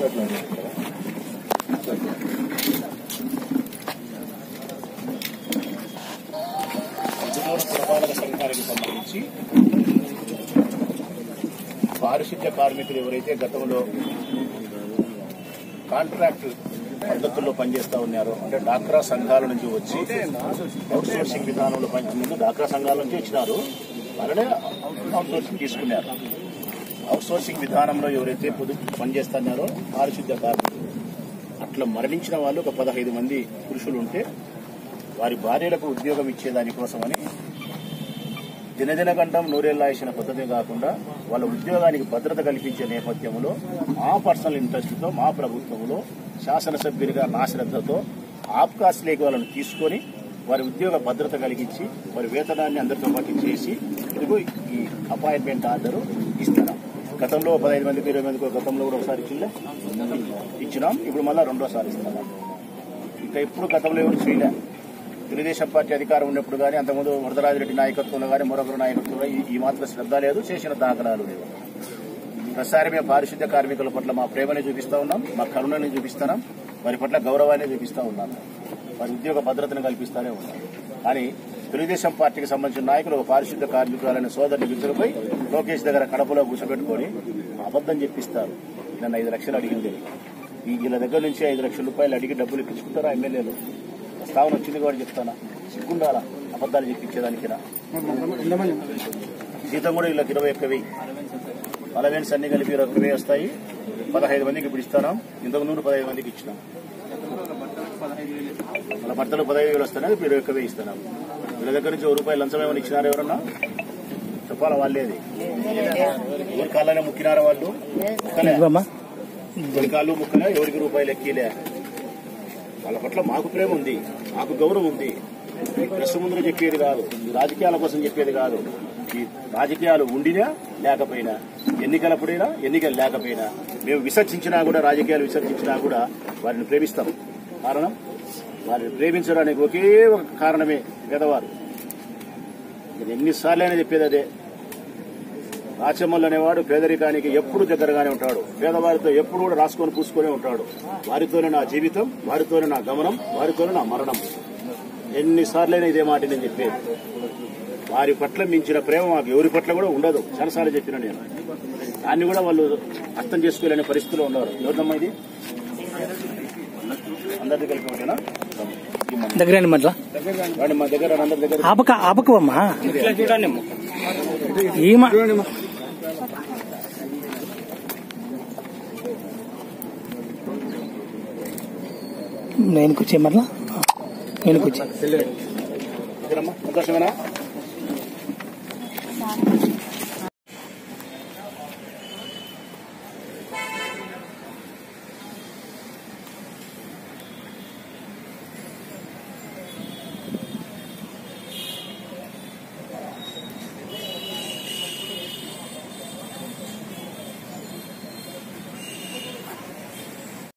పంచదూర పురపాలక సంఘానికి సంబంధించి పారిశుద్ధ్య కార్మికులు ఎవరైతే గతంలో కాంట్రాక్ట్ పద్ధతుల్లో పనిచేస్తా ఉన్నారో అంటే డాక్రా సంఘాల నుంచి వచ్చి అవుట్ సోర్సింగ్ విధానంలో పని ముందు డాక్రా సంఘాల నుంచి వచ్చినారు వాళ్ళనే అవుట్ సోర్సింగ్ తీసుకున్నారు అవుట్ సోర్సింగ్ విధానంలో ఎవరైతే పొదుపు పనిచేస్తున్నారో పారిశుద్ధ్య కార్మికులు అట్లా మరణించిన వాళ్ళు ఒక పదహైదు మంది పురుషులు ఉంటే వారి భార్యలకు ఉద్యోగం ఇచ్చేదానికోసమని దినదిన గంటం నూరేళ్లాయిసిన పద్ధతి కాకుండా వాళ్ళ ఉద్యోగానికి భద్రత కల్పించే నేపథ్యంలో మా పర్సనల్ ఇంట్రెస్ట్తో మా ప్రభుత్వంలో శాసనసభ్యునిగా నా శ్రద్ధతో ఆప్కాస్ లేక వాళ్ళని తీసుకొని వారి ఉద్యోగ భద్రత కలిగించి వారి వేతనాన్ని అందరితో పాటు చేసి ఇదిగో ఈ అపాయింట్మెంట్ ఆర్డర్ ఇస్తున్నాం గతంలో పదహైదు మందికి ఇరవై మందికి గతంలో కూడా ఒకసారి ఇచ్చిందే ఇచ్చినాం ఇప్పుడు మళ్ళీ రెండోసారి ఇస్తున్నాం ఇంకా ఎప్పుడు గతంలో ఎవరు చేయలే తెలుగుదేశం పార్టీ అధికారం ఉన్నప్పుడు కానీ అంతకుముందు వరదరాజిరెడ్డి నాయకత్వంలో కానీ మరొకరు నాయకత్వంలో ఈ- ఈ మాత్రం శ్రద్ధ లేదు చేసిన దాఖలాలు లేవు ప్రతిసారి మేము పారిశుద్ధ్య కార్మికుల పట్ల మా ప్రేమని చూపిస్తా ఉన్నాం మా కరుణని చూపిస్తున్నాం వారి పట్ల గౌరవాన్ని చూపిస్తా ఉన్నాం వారి ఉద్యోగ భద్రతను కల్పిస్తానే ఉన్నాం కానీ తెలుగుదేశం పార్టీకి సంబంధించిన నాయకులు ఒక పారిశుద్ధ్య కార్మికురాలని సోదరుని పిలుచుకుపోయి లోకేష్ దగ్గర కడపలో కూర్చోబెట్టుకొని అబద్దం చెప్పిస్తారు నన్ను ఐదు లక్షలు అడిగింది ఈ వీళ్ళ దగ్గర నుంచి ఐదు లక్షల రూపాయలు అడిగి డబ్బులు ఇప్పించుకుంటారా ఎమ్మెల్యేలు స్థావన వచ్చింది కూడా చెప్తానా సిగ్గుండాలా అబద్దాలు చెప్పించేదానికినా జీతం కూడా వీళ్ళకి ఇరవై ఒక్క వెయ్యి అలవెన్స్ అన్ని కలిపి ఇరవై ఒక్క వెయ్యి వస్తాయి పదహైదు మందికి ఇప్పుడు ఇస్తాను ఇంతకు ముందు పదహైదు మందికి ఇచ్చినాం వాళ్ళ భర్తలు పదహైదు వేలు వస్తున్నాయి ఇప్పుడు ఇరవై ఒక్క వెయ్యి ఇస్తున్నాం వీళ్ళ దగ్గర నుంచి ఓ రూపాయలు లంచం ఏమైనా ఇచ్చినారా ఎవరన్నా చెప్పాలా వాళ్ళేది ఎవరి కాళ్ళనే ముక్కినారా వాళ్ళు ముక్కలే. ఎవరి కాళ్ళు ముక్కలే ఎవరికి రూపాయలు ఎక్కిలే వాళ్ళ పట్ల మాకు ప్రేమ ఉంది మాకు గౌరవం ఉంది ఈ ప్రెస్ ముందు చెప్పేది కాదు ఈ రాజకీయాల కోసం చెప్పేది కాదు ఈ రాజకీయాలు ఉండినా లేకపోయినా ఎన్నికలప్పుడైనా ఎన్నికలు లేకపోయినా మేము విసర్జించినా కూడా రాజకీయాలు విసర్జించినా కూడా వారిని ప్రేమిస్తాం కారణం వారిని ప్రేమించడానికి ఒకే ఒక కారణమే పేదవారు నేను ఎన్నిసార్లు అయినా చెప్పేది అదే రాచమ్మల్ అనేవాడు పేదరికానికి ఎప్పుడు దగ్గరగానే ఉంటాడు పేదవారితో ఎప్పుడు కూడా రాసుకొని పూసుకొని ఉంటాడు వారితోనే నా జీవితం వారితోనే నా గమనం వారితోనే నా మరణం ఎన్నిసార్లైనా ఇదే మాట నేను చెప్పేది వారి పట్ల మించిన ప్రేమ మాకు ఎవరి పట్ల కూడా ఉండదు చాలాసార్లు చెప్పిన నేను దాన్ని కూడా వాళ్ళు అర్థం చేసుకోలేని పరిస్థితిలో ఉన్నారు ఎవరిదమ్మా ఇది అందరి దగ్గరికి ఒకటేనా దగ్గర మట్ల రండి మా దగ్గర అందరి దగ్గర ఆపక ఆపకవమ్మా ఈమ నేను కూర్చే మట్ల నేను కూర్చే దగ్గరమ్మా సంతోషమేనా